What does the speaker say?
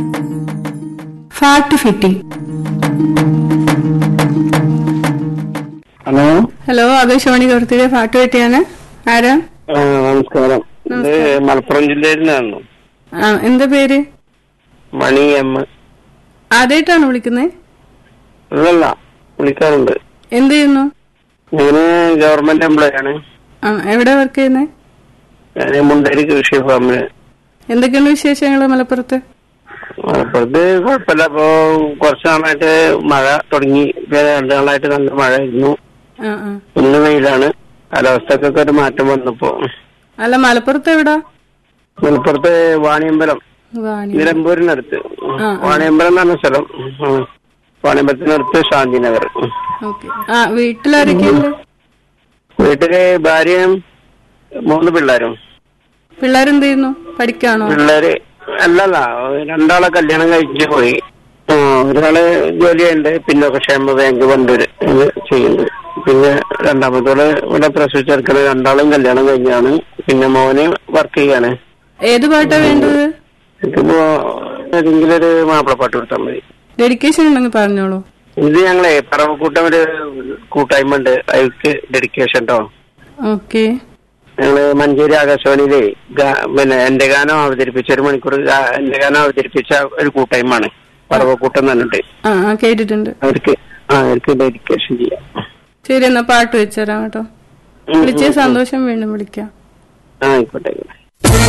Fat fitting hello hello Akashvani കവർത്തിയുടെ fat ഫിറ്റിയാണ് ആരാ ആ, നമസ്കാരം ഇത് മലപ്പുറം ജില്ലയിൽ നിന്നാണ് ആ എന്താ പേര് മണി എം ആദ്യമായിട്ടാണ് വിളിക്കുന്നത് അല്ലല്ല വിളിക്കാറുണ്ട് എന്ത് ചെയ്യുന്നു ഞാന് ഗവൺമെന്റ് എംപ്ലോയി ആണ് ആ എവിടെ വർക്ക് ചെയ്യുന്നത് ഞാൻ മുണ്ടേരി കൃഷി ഫാമില് എന്തൊക്കെയാണ് വിശേഷങ്ങൾ മലപ്പുറത്ത് മലപ്പുറത്ത് കുഴപ്പമില്ല ഇപ്പൊ കുറച്ച് നാളായിട്ട് മഴ തുടങ്ങി ഇപ്പൊ രണ്ടു നാളായിട്ട് നല്ല മഴ ആയിരുന്നു ആ ആ ഇന്ന് വെയിലാണ് കാലാവസ്ഥക്കൊക്കെ ഒരു മാറ്റം വന്നപ്പോ അല്ല മലപ്പുറത്ത് എവിടാ മലപ്പുറത്ത് വാണിയമ്പലം വാണി നിലമ്പൂരിനടുത്ത് ആ. വാണിയമ്പലം എന്ന് പറഞ്ഞ സ്ഥലം ഉം. വാണിയമ്പലത്തിനടുത്ത് ശാന്തിനഗർ ഓക്കെ ആ വീട്ടിലാരൊക്കെയുണ്ട് വീട്ടില് ഭാര്യയും മൂന്ന് പിള്ളേരും പിള്ളേരെന്ത് ചെയ്യുന്നു പഠിക്കാണോ പിള്ളേര് അല്ലല്ല രണ്ടാളെ കല്യാണം കഴിച്ച് പോയി ആ, ഒരാള് ജോലിയുണ്ട് പിന്നോക്ക ക്ഷേമ ബാങ്ക് വണ്ടൂര് ഇത് ചെയ്യുന്നത് പിന്നെ രണ്ടാമത്തോള് ഇവിടെ പ്രസവിച്ചെടുക്കണ രണ്ടാളും കല്യാണം കഴിഞ്ഞാണ് പിന്നെ മോന് വർക്ക് ചെയ്യാണ് ഏത് പാട്ടാ വേണ്ടത് എനിക്കിപ്പോ ഏതെങ്കിലും ഒരു മാപ്പിളപ്പാട്ട് കൊടുത്താൽ മതി ഡെഡിക്കേഷൻ ഉണ്ടെങ്കിൽ പറഞ്ഞോളൂ ഇത് ഞങ്ങളെ പറവക്കൂട്ടം ഒരു കൂട്ടായ്മ ഉണ്ട് അതിക്ക് ഡെഡിക്കേഷൻ കേട്ടോ ഓക്കെ ഞങ്ങള് മഞ്ചേരി ആകാശവാണിയിലെ ഗാ- പിന്നെ എന്റെ ഗാനം അവതരിപ്പിച്ച ഒരു മണിക്കൂർ ഗാ- എന്റെ ഗാനം അവതരിപ്പിച്ച ഒരു കൂട്ടായ്മയാണ് പറവക്കൂട്ടം തന്നിട്ട് ആ ആ കേട്ടിട്ടുണ്ട് അവർക്ക് ആ അവർക്ക് ഡെഡിക്കേഷൻ ചെയ്യാം ശരി എന്നാ പാട്ട് വെച്ചുതരാം കേട്ടോ ഉം, വിളിച്ച ഉം, ഉം. സന്തോഷം വീണ്ടും വിളിക്കാം ആ ആയിക്കോട്ടെ ആയിക്കോട്ടെ